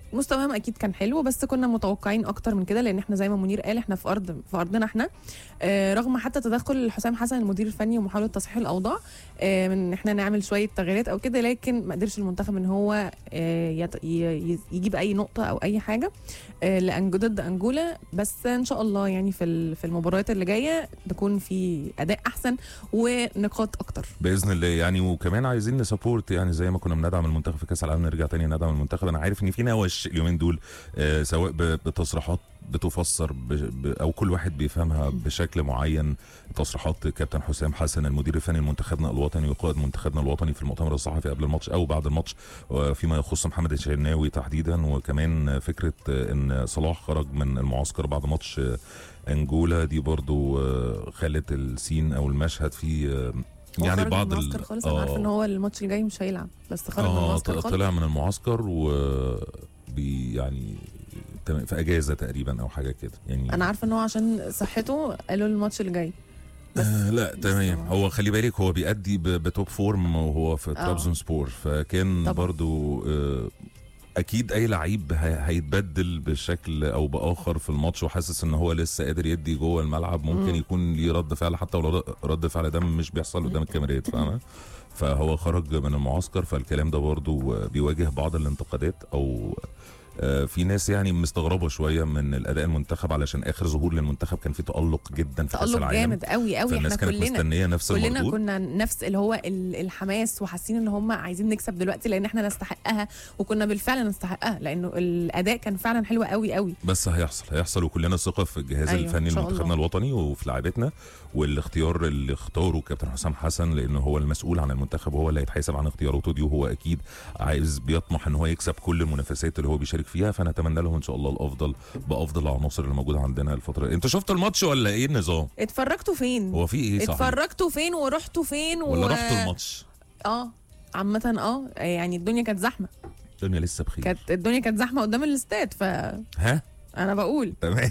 مستواهم اكيد كان حلو بس كنا متوقعين اكتر من كده لان احنا زي ما منير قال احنا في ارض في ارضنا احنا آه رغم حتى تدخل حسام حسن المدير الفني ومحاوله تصحيح الاوضاع آه من ان احنا نعمل شويه تغييرات او كده لكن ما قدرش المنتخب ان هو آه يت- ي- ي- يجيب اي نقطه او اي حاجه آه لأنج- ضد انجولا بس ان شاء الله يعني في ال- في المباريات اللي جايه تكون في اداء احسن ونقاط اكتر باذن الله يعني وكمان عايزين نسابورت يعني زي ما كنا بندعم المنتخب في كاس العالم نرجع تاني ندعم المنتخب انا عارف ان في نوش اليومين دول آه سواء ب- بتصريحات بتفسر ب ب او كل واحد بيفهمها بشكل معين تصريحات كابتن حسام حسن المدير الفني لمنتخبنا الوطني وقائد منتخبنا الوطني في المؤتمر الصحفي قبل الماتش او بعد الماتش وفيما يخص محمد الشناوي تحديدا وكمان فكره آه، ان صلاح خرج من المعسكر بعد ماتش آه، انجولا دي برضو آه، خلت السين او المشهد فيه آه، هو يعني خرج بعض من ال- المعسكر خالص انا عارفه ان هو الماتش الجاي مش هيلعب بس خرج من اه المعسكر ط- خالص طلع من المعسكر و بي يعني تم- في اجازه تقريبا او حاجه كده يعني انا عارفه ان هو عشان صحته قالوا له الماتش الجاي آه لا تمام بس- هو خلي بالك هو بيأدي ب- بتوب فورم وهو في آه. ترابزون سبور فكان طبعا. برضو آه اكيد اي لعيب هي- هيتبدل بشكل او باخر في الماتش وحاسس ان هو لسه قادر يدي جوه الملعب ممكن مم. يكون ليه رد فعل حتى ولو رد فعل ده مش بيحصل قدام الكاميرات فاهمه فهو خرج من المعسكر فالكلام ده برضو بيواجه بعض الانتقادات او آه، في ناس يعني مستغربه شويه من الاداء المنتخب علشان اخر ظهور للمنتخب كان في تالق جدا في كاس تألق العالم جامد قوي قوي فالناس احنا كانت كلنا مستنيه نفس كلنا المردود كنا نفس اللي هو ال- الحماس وحاسين ان هم عايزين نكسب دلوقتي لان احنا نستحقها وكنا بالفعل نستحقها لانه الاداء كان فعلا حلو قوي قوي بس هيحصل هيحصل وكلنا ثقه في الجهاز أيوة، الفني إن شاء لمنتخبنا الله. الوطني وفي لاعبتنا والاختيار اللي اختاره كابتن حسام حسن لانه هو المسؤول عن المنتخب وهو اللي هيتحاسب عن اختياراته دي وهو اكيد عايز بيطمح ان هو يكسب كل المنافسات اللي هو بيشارك فيها فنتمنى له ان شاء الله الافضل بافضل العناصر اللي موجوده عندنا الفتره انت شفت الماتش ولا ايه النظام اتفرجتوا فين هو في ايه صحيح اتفرجتوا فين ورحتوا فين و... ولا رحتوا الماتش اه عامة اه يعني الدنيا كانت زحمة الدنيا لسه بخير كانت الدنيا كانت زحمة قدام الاستاد ف ها انا بقول تمام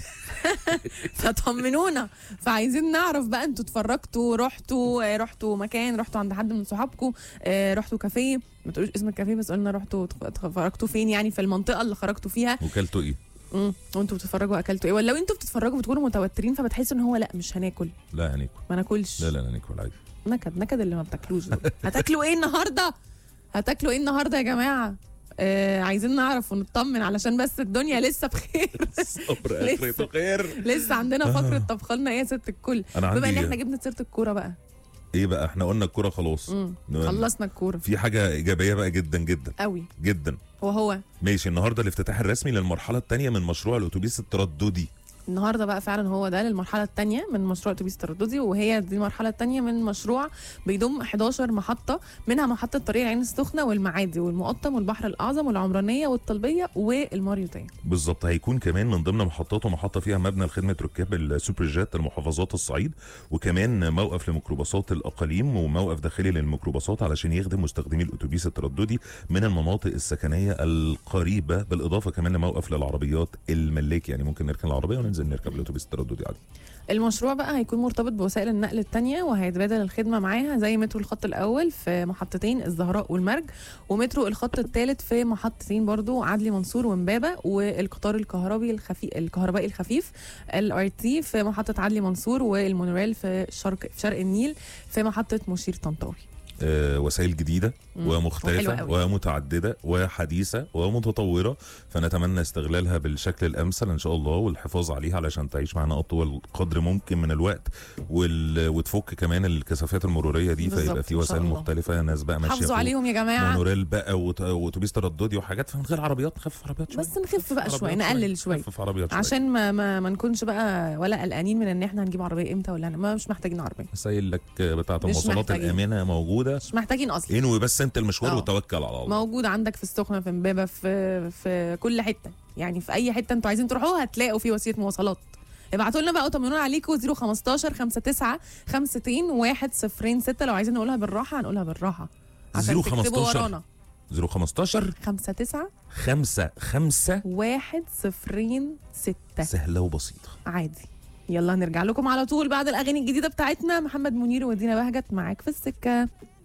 فطمنونا فعايزين نعرف بقى انتوا اتفرجتوا رحتوا آه، رحتوا مكان رحتوا عند حد من صحابكم آه، رحتوا كافيه ما تقولوش اسم الكافيه بس قلنا رحتوا اتف- اتفرجتوا فين يعني في المنطقه اللي خرجتوا فيها وكلتوا ايه امم وانتوا بتتفرجوا اكلتوا ايه ولا لو انتوا بتتفرجوا بتكونوا متوترين فبتحسوا ان هو لا مش هناكل لا هناكل ما ناكلش لا لا لا هناكل عادي نكد نكد اللي ما بتاكلوش دول. هتاكلوا ايه النهارده هتاكلوا ايه النهارده يا جماعه آه عايزين نعرف ونطمن علشان بس الدنيا لسه بخير الصبر لسه. اخرته خير لسه عندنا فقره طبخ لنا ايه يا ست الكل انا بما ان عندي احنا جبنا سيره الكوره بقى ايه بقى احنا قلنا الكوره خلاص امم نعم. خلصنا الكوره في حاجه ايجابيه بقى جدا جدا قوي جدا وهو ماشي النهارده الافتتاح الرسمي للمرحله الثانيه من مشروع الاتوبيس الترددي النهارده بقى فعلا هو ده للمرحله الثانيه من مشروع اتوبيس الترددي وهي دي المرحله الثانيه من مشروع بيضم 11 محطه منها محطه طريق العين السخنه والمعادي والمقطم والبحر الاعظم والعمرانيه والطلبيه والماريوتيه بالظبط هيكون كمان من ضمن محطاته محطه فيها مبنى لخدمه ركاب السوبر جيت لمحافظات الصعيد وكمان موقف لميكروباصات الاقاليم وموقف داخلي للميكروباصات علشان يخدم مستخدمي الاتوبيس الترددي من المناطق السكنيه القريبه بالاضافه كمان لموقف للعربيات الملاكي يعني ممكن نركن العربيه وننزل نركب الاتوبيس الترددي عادي المشروع بقى هيكون مرتبط بوسائل النقل التانية وهيتبادل الخدمة معاها زي مترو الخط الأول في محطتين الزهراء والمرج ومترو الخط الثالث في محطتين برضو عدلي منصور ومبابة والقطار الكهربي الخفي الكهربائي الخفيف الار تي في محطة عدلي منصور والمونوريل في شرق في شرق النيل في محطة مشير طنطاوي آه، وسائل جديده مم. وحلوة ومختلفة قوي. ومتعددة وحديثة ومتطورة فنتمنى استغلالها بالشكل الأمثل إن شاء الله والحفاظ عليها علشان تعيش معنا أطول قدر ممكن من الوقت وال... وتفك كمان الكثافات المرورية دي بالظبط، فيبقى في إن شاء وسائل الله. مختلفة ناس بقى ماشية حافظوا فوق عليهم يا جماعة مونوريل بقى وت... واتوبيس ترددي وحاجات فمن غير عربيات خفف عربيات شوية بس نخف بقى عربيات شوية نقلل شوية خفف عربيات شوية عشان ما ما, ما نكونش بقى ولا قلقانين من ان احنا هنجيب عربية امتى ولا ما مش محتاجين عربية سايل لك بتاعة مش المواصلات محتاجين. الآمنة موجودة مش محتاجين اصلا انوي بس انت المشوار آه. وتوكل على الله موجود عندك في السخنه في امبابه في في كل حته يعني في اي حته انتوا عايزين تروحوها هتلاقوا في وسيله مواصلات ابعتوا لنا بقى وطمنونا عليكم 015 59 52 106 لو عايزين نقولها بالراحه هنقولها بالراحه عشان تكتبوا 015 ورانا 015 59 5 5 106 سهلة وبسيطة عادي يلا هنرجع لكم على طول بعد الاغاني الجديده بتاعتنا محمد منير ودينا بهجت معاك في السكه